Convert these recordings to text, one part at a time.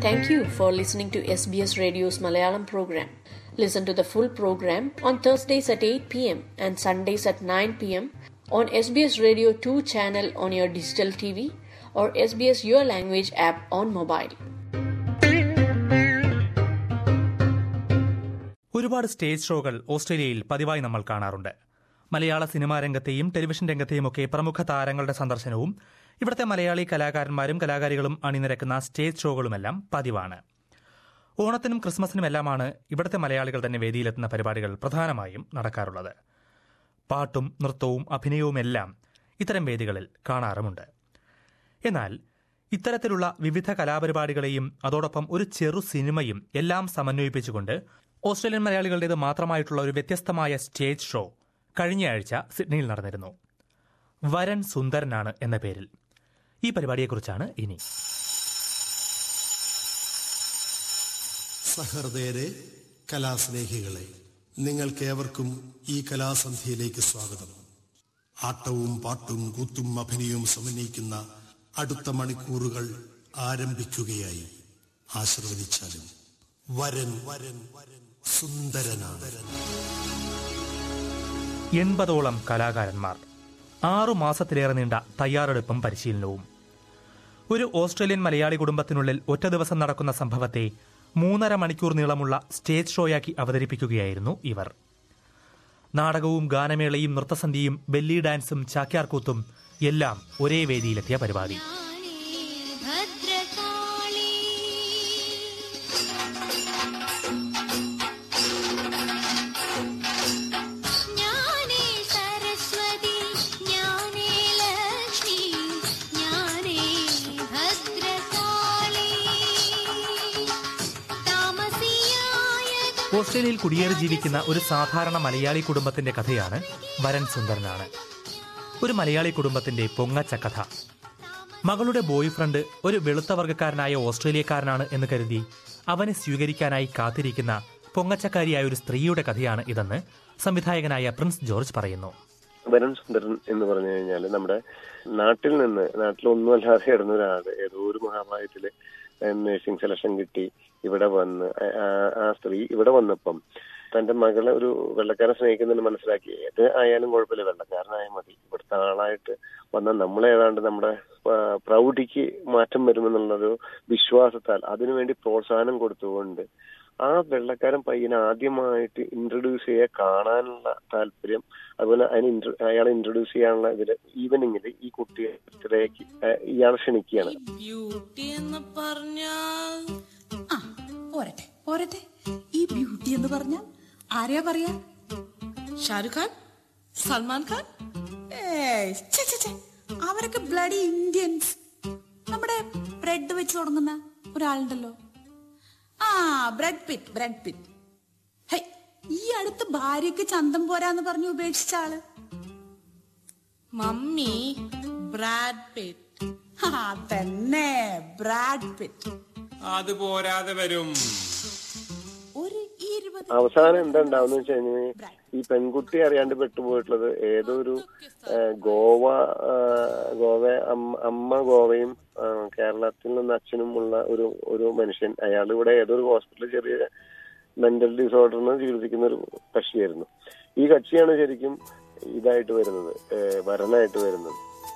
Thank you for listening to SBS Radio's Malayalam program. Listen to the full program on Thursdays at 8 pm and Sundays at 9 pm on SBS Radio 2 channel on your digital TV or SBS Your Language app on mobile. ഒരുപാട് stage ഷോകൾ ഓസ്ട്രേലിയയിൽ പതിവായി നമ്മൾ കാണാറുണ്ട് മലയാള cinema രംഗത്തെയും television രംഗത്തെയുമൊക്കെ പ്രമുഖ താരങ്ങളുടെ സന്ദർശനവും ഇവിടുത്തെ മലയാളി കലാകാരന്മാരും കലാകാരികളും അണിനിരക്കുന്ന സ്റ്റേജ് ഷോകളുമെല്ലാം പതിവാണ് ഓണത്തിനും ക്രിസ്മസിനുമെല്ലാമാണ് ഇവിടുത്തെ മലയാളികൾ തന്നെ വേദിയിലെത്തുന്ന പരിപാടികൾ പ്രധാനമായും നടക്കാറുള്ളത് പാട്ടും നൃത്തവും അഭിനയവുമെല്ലാം ഇത്തരം വേദികളിൽ കാണാറുമുണ്ട് എന്നാൽ ഇത്തരത്തിലുള്ള വിവിധ കലാപരിപാടികളെയും അതോടൊപ്പം ഒരു ചെറു സിനിമയും എല്ലാം സമന്വയിപ്പിച്ചുകൊണ്ട് ഓസ്ട്രേലിയൻ മലയാളികളുടേത് മാത്രമായിട്ടുള്ള ഒരു വ്യത്യസ്തമായ സ്റ്റേജ് ഷോ കഴിഞ്ഞയാഴ്ച സിഡ്നിയിൽ നടന്നിരുന്നു വരൻ സുന്ദരനാണ് എന്ന പേരിൽ ഈ പരിപാടിയെക്കുറിച്ചാണ് ഇനി സഹൃദയരെ കലാസ്നേഹികളെ നിങ്ങൾക്കേവർക്കും ഈ കലാസന്ധ്യയിലേക്ക് സ്വാഗതം ആട്ടവും പാട്ടും കൂത്തും അഭിനയവും സമന്വയിക്കുന്ന അടുത്ത മണിക്കൂറുകൾ ആരംഭിക്കുകയായി ആശീർവദിച്ചാലും വരൻ വരൻ വരൻ സുന്ദരനാണ് എൺപതോളം കലാകാരന്മാർ ആറു മാസത്തിലേറെ നീണ്ട തയ്യാറെടുപ്പും പരിശീലനവും ഒരു ഓസ്ട്രേലിയൻ മലയാളി കുടുംബത്തിനുള്ളിൽ ഒറ്റ ദിവസം നടക്കുന്ന സംഭവത്തെ മൂന്നര മണിക്കൂർ നീളമുള്ള സ്റ്റേജ് ഷോയാക്കി അവതരിപ്പിക്കുകയായിരുന്നു ഇവർ നാടകവും ഗാനമേളയും നൃത്തസന്ധ്യയും ബെല്ലി ഡാൻസും ചാക്യാർകൂത്തും എല്ലാം ഒരേ വേദിയിലെത്തിയ പരിപാടി ഭദ്രകാളി ജ്ഞാനേ സരസ്വതി ജ്ഞാനേ ലക്ഷ്മി ജ്ഞാനേ ഭദ്രകാളി താമസിയായ ഓസ്ട്രേലിയയിൽ കുടിയേറി ജീവിക്കുന്ന ഒരു സാധാരണ മലയാളി കുടുംബത്തിന്റെ കഥയാണ് വരൻ സുന്ദരനാണ് ഒരു മലയാളി കുടുംബത്തിന്റെ പൊങ്ങച്ച കഥ മകളുടെ ബോയ് ഫ്രണ്ട് ഒരു വെളുത്ത വർഗ്ഗക്കാരനായ ഓസ്ട്രേലിയക്കാരനാണ് എന്ന് കരുതി അവനെ സ്വീകരിക്കാനായി കാത്തിരിക്കുന്ന പൊങ്ങച്ചക്കാരിയായ ഒരു സ്ത്രീയുടെ കഥയാണ് ഇതെന്ന് സംവിധായകനായ പ്രിൻസ് ജോർജ് പറയുന്നു വരൻ സുന്ദരൻ എന്ന് പറഞ്ഞു കഴിഞ്ഞാൽ നമ്മുടെ നാട്ടിൽ നിന്ന് നാട്ടിലൊന്നും അല്ലാതെ കിടന്ന ഒരാള് ഏതോ ഒരു മഹാഭാരതത്തില് നഴ്സിംഗ് സെലക്ഷൻ കിട്ടി ഇവിടെ വന്ന് ആ- ആ- ആ സ്ത്രീ ഇവിടെ വന്നപ്പം തന്റെ മകളെ ഒരു വെള്ളക്കാരൻ സ്നേഹിക്കുന്നതിന് മനസ്സിലാക്കി ഏത് ആയാലും കുഴപ്പമില്ല വെള്ളക്കാരനായാൽ മതി ഇവിടുത്തെ ആളായിട്ട് വന്ന നമ്മളെ ഏതാണ്ട് നമ്മുടെ ആ, പ്രൗഢിക്ക് മാറ്റം വരുമെന്നുള്ളൊരു വിശ്വാസത്താൽ അതിനുവേണ്ടി പ്രോത്സാഹനം കൊടുത്തുകൊണ്ട് ആ വെള്ളക്കാരൻ പയ്യനെ ആദ്യമായിട്ട് ഇൻട്രൊഡ്യൂസ് ചെയ്യ കാണാനുള്ള താല്പര്യം അതുപോലെ അതിന് intro- അയാളെ ഇൻട്രൊഡ്യൂസ് ചെയ്യാനുള്ള ഇതില് ഈവനിങ്ങിൽ ഈ കുട്ടിയെ ഇത്രയ്ക്ക് ഇയാളെ ക്ഷണിക്കുകയാണ് ബ്യൂട്ടി എന്ന് പറഞ്ഞാൽ ആ പോരട്ടെ പോരട്ടെ ഈ ബ്യൂട്ടി എന്ന് പറഞ്ഞാൽ ആരെയാ പറയാ ഷാരുഖ് ഖാൻ സൽമാൻ ഖാൻ ഏയ്, ഛെ, ഛെ, ഛെ. അവരൊക്കെ ബ്ലഡി ഇന്ത്യൻസ് നമ്മുടെ ബ്രെഡ് വെച്ച് തുടങ്ങുന്ന ഒരാളുണ്ടല്ലോ ആ ബ്രെഡ് പിറ്റ് ബ്രെഡ് പിറ്റ് ഹൈ ഈ അടുത്ത് ഭാര്യയ്ക്ക് ചന്തം പോരാന്ന് പറഞ്ഞു ഉപേക്ഷിച്ച ആള് മമ്മി ബ്രാഡ് പിറ്റ് ആ തന്നെ ബ്രാഡ് പിറ്റ് അത് പോരാതെ വരും ഒരു ഇരുപത് അവസാനം എന്താ ഉണ്ടാവുന്ന വെച്ച് കഴിഞ്ഞാൽ ഈ പെൺകുട്ടി അറിയാണ്ട് പെട്ടുപോയിട്ടുള്ളത് ഏതോ ഒരു ആ, ഗോവ ആ, ഗോവ അമ്മ- അമ്മ ഗോവയും ആ, കേരളത്തിൽ നിന്ന് അച്ഛനും ഉള്ള ഒരു ഒരു മനുഷ്യൻ അയാൾ ഇവിടെ ഏതോ ഒരു ഹോസ്പിറ്റലിൽ ചെറിയ മെന്റൽ ഡിസോർഡറിന് ചികിത്സിക്കുന്ന ഒരു കക്ഷിയായിരുന്നു ഈ കക്ഷിയാണ് ശരിക്കും ഇതായിട്ട് വരുന്നത് ഏ, വരനായിട്ട് വരുന്നത്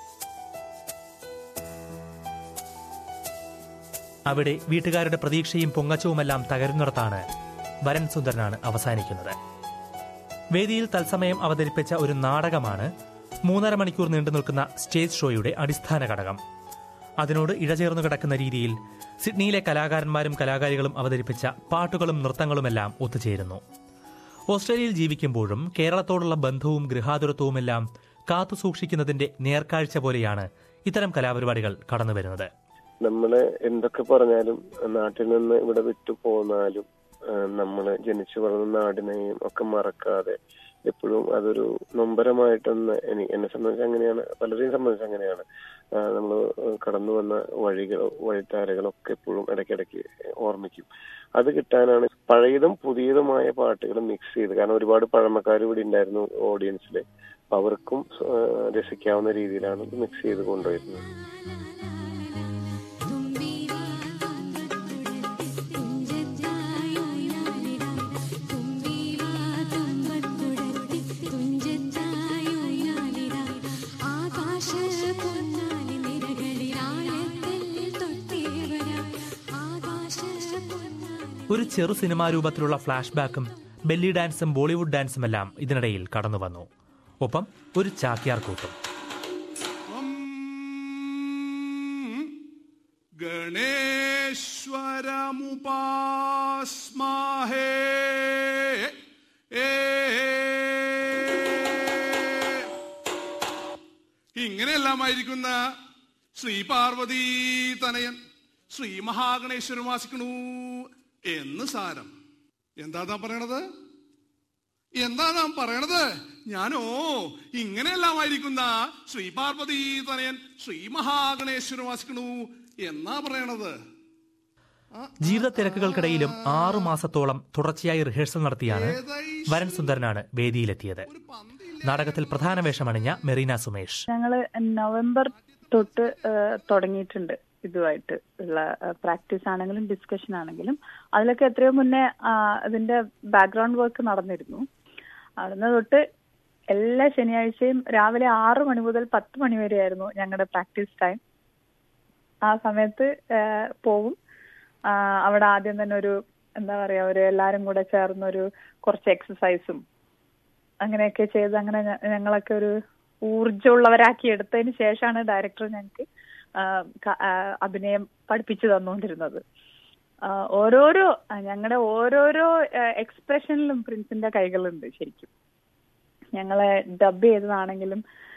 അവിടെ വീട്ടുകാരുടെ പ്രതീക്ഷയും പൊങ്ങച്ചവുമെല്ലാം തകരുന്നിടത്താണ് വരൻ സുന്ദരനാണ് അവസാനിക്കുന്നത് വേദിയിൽ തത്സമയം അവതരിപ്പിച്ച ഒരു നാടകമാണ് മൂന്നര മണിക്കൂർ നീണ്ടു നിൽക്കുന്ന സ്റ്റേജ് ഷോയുടെ അടിസ്ഥാന ഘടകം അതിനോട് ഇഴചേർന്നു കിടക്കുന്ന രീതിയിൽ സിഡ്നിയിലെ കലാകാരന്മാരും കലാകാരികളും അവതരിപ്പിച്ച പാട്ടുകളും നൃത്തങ്ങളുമെല്ലാം ഒത്തുചേരുന്നു ഓസ്ട്രേലിയയിൽ ജീവിക്കുമ്പോഴും കേരളത്തോടുള്ള ബന്ധവും ഗൃഹാതുരത്വവുമെല്ലാം കാത്തുസൂക്ഷിക്കുന്നതിന്റെ നേർക്കാഴ്ച പോലെയാണ് ഇത്തരം കലാപരിപാടികൾ കടന്നുവരുന്നത് നമ്മള് എന്തൊക്കെ പറഞ്ഞാലും നാട്ടിൽ നിന്ന് ഇവിടെ വിട്ടു പോന്നാലും ആ, നമ്മള് ജനിച്ചു വളർന്ന നാടിനെയും ഒക്കെ മറക്കാതെ എപ്പോഴും അതൊരു നൊമ്പരമായിട്ടൊന്ന് എനി എന്നെ സംബന്ധിച്ച് അങ്ങനെയാണ് പലരെയും സംബന്ധിച്ച് അങ്ങനെയാണ് നമ്മൾ കടന്നു വന്ന വഴികളോ വഴിത്താരകളോ ഒക്കെ എപ്പോഴും ഇടയ്ക്കിടയ്ക്ക് ഓർമ്മിക്കും അത് കിട്ടാനാണ് പഴയതും പുതിയതുമായ പാട്ടുകൾ മിക്സ് ചെയ്ത് കാരണം ഒരുപാട് പഴമക്കാർ ഇവിടെ ഉണ്ടായിരുന്നു ഓഡിയൻസിൽ അപ്പൊ അവർക്കും ആ, രസിക്കാവുന്ന രീതിയിലാണ് ഇത് മിക്സ് ചെയ്ത് കൊണ്ടുവരുന്നത് തുമ്പിരി ഒരു ചെറു സിനിമാ രൂപത്തിലുള്ള ഫ്ലാഷ് ബാക്കും ബെല്ലി ഡാൻസും ബോളിവുഡ് ഡാൻസും എല്ലാം ഇതിനിടയിൽ കടന്നു വന്നു ഒപ്പം ഒരു ചാക്യാർ കൂട്ടും ഗണേശ്വരമുപാസ്മാഹേ ഇങ്ങനെയെല്ലാമായിരിക്കുന്ന ശ്രീ പാർവതീ തനയൻ ശ്രീ മഹാഗണേശ്വരം വാസിക്കണു എന്ന് സാരം എന്താ നാം പറയണത് എന്താ നാം പറയണത് ഞാനോ ഇങ്ങനെയെല്ലാമായിരിക്കുന്ന ശ്രീ പാർവതീ തനയൻ ശ്രീ മഹാഗണേശ്വരം വാസിക്കണു എന്നാ പറയണത് ജീവിത തിരക്കുകൾക്കിടയിലും ആറു മാസത്തോളം തുടർച്ചയായി റിഹേഴ്സൽ നടത്തിയാണ് വരൻ സുന്ദരനാണ് വേദിയിലെത്തിയത് നാടകത്തിൽ പ്രധാന വേഷമണിഞ്ഞ മെറീന സുമേഷ് ഞങ്ങള് നവംബർ തൊട്ട് ഏഹ്, തുടങ്ങിയിട്ടുണ്ട് ഇതുമായിട്ട് ഉള്ള പ്രാക്ടീസ് ആണെങ്കിലും ഡിസ്കഷൻ ആണെങ്കിലും അതിലൊക്കെ എത്രയോ മുന്നേ ആ, അതിന്റെ ബാക്ക്ഗ്രൗണ്ട് വർക്ക് നടന്നിരുന്നു അവിടുന്ന് തൊട്ട് എല്ലാ ശനിയാഴ്ചയും രാവിലെ ആറ് മണി മുതൽ പത്ത് മണി വരെയായിരുന്നു ഞങ്ങളുടെ പ്രാക്ടീസ് ടൈം ആ സമയത്ത് ഏഹ്, പോവും ആ, അവിടെ ആദ്യം തന്നെ ഒരു എന്താ പറയാ ഒരു എല്ലാരും കൂടെ ചേർന്ന് ഒരു കുറച്ച് എക്സസൈസും അങ്ങനെയൊക്കെ ചെയ്ത് അങ്ങനെ ഞ- ഞങ്ങളൊക്കെ ഒരു ഊർജ്ജമുള്ളവരാക്കി എടുത്തതിന് ശേഷമാണ് ഡയറക്ടർ ഞങ്ങൾക്ക് ആ, ക- ആ, അഭിനയം പഠിപ്പിച്ചു തന്നുകൊണ്ടിരുന്നത് ആ, ഓരോരോ ഞങ്ങളുടെ ഓരോരോ എക്സ്പ്രഷനിലും പ്രിൻസിന്റെ കൈകളുണ്ട് ശരിക്കും ഞങ്ങളെ ഡബ് ചെയ്തതാണെങ്കിലും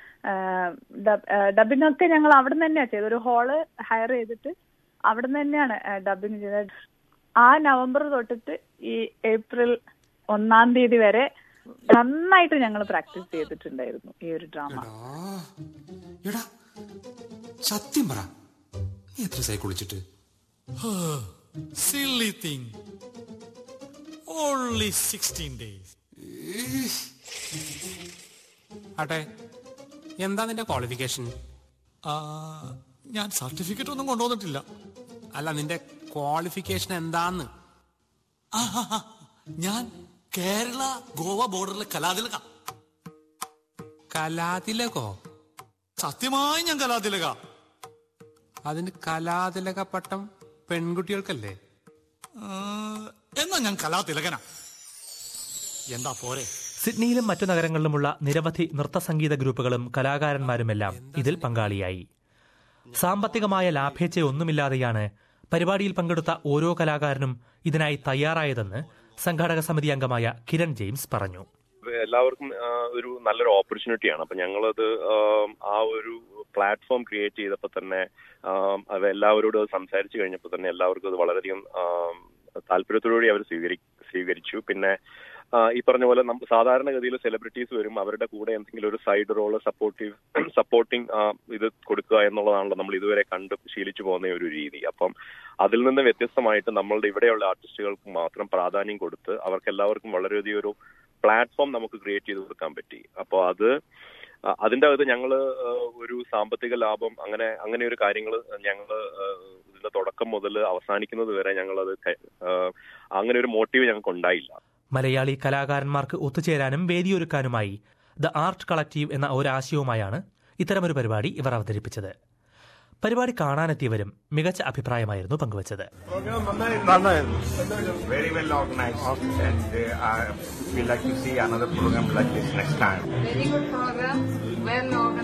ഡബിംഗ് ഒക്കെ ഞങ്ങൾ അവിടെ നിന്ന് തന്നെയാണ് ചെയ്തത് ഒരു ഹാള് ഹയർ ചെയ്തിട്ട് അവിടെ നിന്ന് തന്നെയാണ് ഡബിങ് ചെയ്തത് ആ നവംബർ തൊട്ടിട്ട് ഈ ഏപ്രിൽ ഒന്നാം തീയതി വരെ നന്നായിട്ട് ഞങ്ങൾ പ്രാക്ടീസ് ചെയ്തിട്ടുണ്ടായിരുന്നു ഈ ഒരു ഡ്രാമ എടാ സത്യം പറ നീ എത്ര സൈക്കിൾ കുളിച്ചിട്ട് Silly thing. Only 16 days. ആട്ടെ എന്താ നിന്റെ ക്വാളിഫിക്കേഷൻ ആ, ഞാൻ സർട്ടിഫിക്കറ്റ് ഒന്നും കൊണ്ടുവന്നിട്ടില്ല അല്ല നിന്റെ ക്വാളിഫിക്കേഷൻ എന്താന്ന് ആ, ആ, ആ. ഞാൻ കേരള ഗോവ ബോർഡറിലെ കലാതിലക കലാതിലകോ സത്യമായി ഞാൻ കലാതിലക അതിന് കലാതിലക പട്ടം പെൺകുട്ടികൾക്കല്ലേ ആ, എന്നാ ഞാൻ കലാതിലകനാ എന്താ പോരെ സിഡ്നിയിലും മറ്റു നഗരങ്ങളിലുമുള്ള നിരവധി നൃത്തസംഗീത ഗ്രൂപ്പുകളും കലാകാരന്മാരുമെല്ലാം ഇതിൽ പങ്കാളിയായി സാമ്പത്തികമായ ലാഭേച്ഛയൊന്നുമില്ലാതെയാണ് പരിപാടിയിൽ പങ്കെടുത്ത ഓരോ കലാകാരനും ഇതിനായി തയ്യാറായതെന്ന് സംഘാടക സമിതി അംഗമായ കിരൺ ജെയിംസ് പറഞ്ഞു എല്ലാവർക്കും ആ, ഒരു നല്ലൊരു ഓപ്പർച്യൂണിറ്റിയാണ് അപ്പൊ ഞങ്ങളത് ആം, ആ ഒരു പ്ലാറ്റ്ഫോം ക്രിയേറ്റ് ചെയ്തപ്പോൾ തന്നെ ആം, അത് എല്ലാവരോടും അത് സംസാരിച്ചു കഴിഞ്ഞപ്പോൾ തന്നെ എല്ലാവർക്കും അത് വളരെയധികം ആം, താല്പര്യത്തോടുകൂടി അവർ സ്വീകരി സ്വീകരിച്ചു പിന്നെ ആ, ഈ പറഞ്ഞ പോലെ നമ്മ സാധാരണഗതിയിൽ സെലിബ്രിറ്റീസ് വരും അവരുടെ കൂടെ എന്തെങ്കിലും ഒരു സൈഡ് റോള് സപ്പോർട്ടീവ് സപ്പോർട്ടിങ് ഇത് കൊടുക്കുക എന്നുള്ളതാണല്ലോ നമ്മൾ ഇതുവരെ കണ്ട് ശീലിച്ചു പോകുന്ന ഒരു രീതി അപ്പം അതിൽ നിന്ന് വ്യത്യസ്തമായിട്ട് നമ്മളുടെ ഇവിടെയുള്ള ആർട്ടിസ്റ്റുകൾക്ക് മാത്രം പ്രാധാന്യം കൊടുത്ത് അവർക്ക് എല്ലാവർക്കും വളരെയധികം ഒരു പ്ലാറ്റ്ഫോം നമുക്ക് ക്രിയേറ്റ് ചെയ്ത് കൊടുക്കാൻ പറ്റി അപ്പോൾ അത് ആ, അതിന്റെ അകത്ത് ഞങ്ങള് ആ, ഒരു സാമ്പത്തിക ലാഭം അങ്ങനെ അങ്ങനെ ഒരു കാര്യങ്ങൾ ഞങ്ങള് ആ, ഇതിന്റെ തുടക്കം മുതൽ അവസാനിക്കുന്നത് വരെ ഞങ്ങളത് ക- ആ, അങ്ങനെ ഒരു മോട്ടീവ് ഞങ്ങൾക്ക് ഉണ്ടായില്ല മലയാളി കലാകാരന്മാർക്ക് ഒത്തുചേരാനും വേദിയൊരുക്കാനുമായി ദ ആർട്ട് കളക്റ്റീവ് എന്ന ഒരാശയവുമായാണ് ഇത്തരമൊരു പരിപാടി ഇവർ അവതരിപ്പിച്ചത് പരിപാടി കാണാനെത്തിയവരും മികച്ച അഭിപ്രായമായിരുന്നു പങ്കുവച്ചത് Very well organized, and uh, I- we like to see another program like this next time. Very good program, well organized.